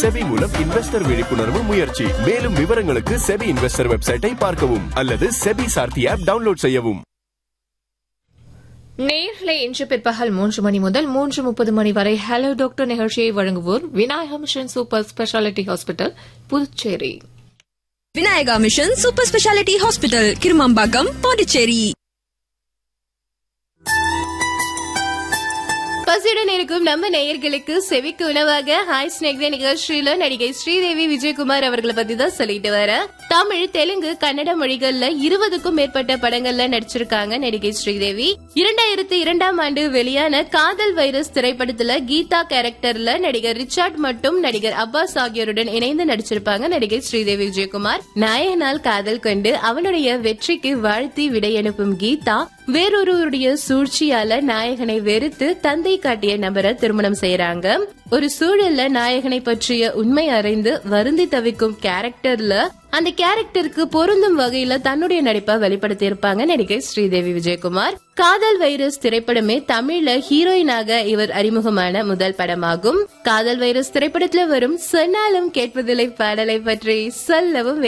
SEBI மூலம் investor விழிப்புணர்வு முயற்சி மேலும் விவரங்களுக்கு செபி இன்வெஸ்டர் வெப்சைட்டை பார்க்கவும் அல்லது செபி சார்த்தி ஆப் டவுன்லோட் செய்யவும் நேர்களை இன்று பிற்பகல் மூன்று மணி முதல் மூன்று முப்பது மணி வரை ஹலோ டாக்டர் நிகழ்ச்சியை வழங்குவோர் Vinayaka mission super speciality hospital Puducherry Vinayaka mission super speciality hospital Kirumambakkam Pondicherry பசியுடன் இருக்கும் நம்ம நேயர்களுக்கு செவிக்கு உணவாக ஹாய் ஸ்னேக்தே நிகழ்ச்சியில நடிகை ஸ்ரீதேவி விஜயகுமார் அவர்களை பத்தி தான் சொல்லிட்டு வர தமிழ் தெலுங்கு கன்னட மொழிகள்ல இருபதுக்கும் மேற்பட்ட படங்கள்ல நடிச்சிருக்காங்க நடிகை ஸ்ரீதேவி இரண்டாயிரத்தி இரண்டாம் ஆண்டு வெளியான காதல் வைரஸ் திரைப்படத்துல கீதா கேரக்டர்ல நடிகர் ரிச்சார்ட் மற்றும் நடிகர் அப்பாஸ் ஆகியோருடன் இணைந்து நடிச்சிருப்பாங்க நடிகை ஸ்ரீதேவி விஜயகுமார் நாயகனால் காதல் கொண்டு அவனுடைய வெற்றிக்கு வாழ்த்தி விடையனுப்பும் கீதா வேறொருவருடைய சூழ்ச்சியால நாயகனை வெறுத்து தந்தை காட்டிய நபரை திருமணம் செய்யறாங்க ஒரு சூழல்ல நாயகனை பற்றிய உண்மை அறிந்து வருந்தி தவிக்கும் கேரக்டர்ல அந்த கேரக்டருக்கு பொருந்தும் வகையில தன்னுடைய நடிப்பை வெளிப்படுத்தி இருப்பாங்க நடிகை ஸ்ரீதேவி விஜயகுமார் காதல் வைரஸ் திரைப்படமே தமிழ்ல ஹீரோயினாக இவர் அறிமுகமான முதல் படமாகும் காதல் வைரஸ் திரைப்படத்துல வரும் சொன்னாலும் கேட்பதில்லை பாடலை பற்றி சொல்லவும்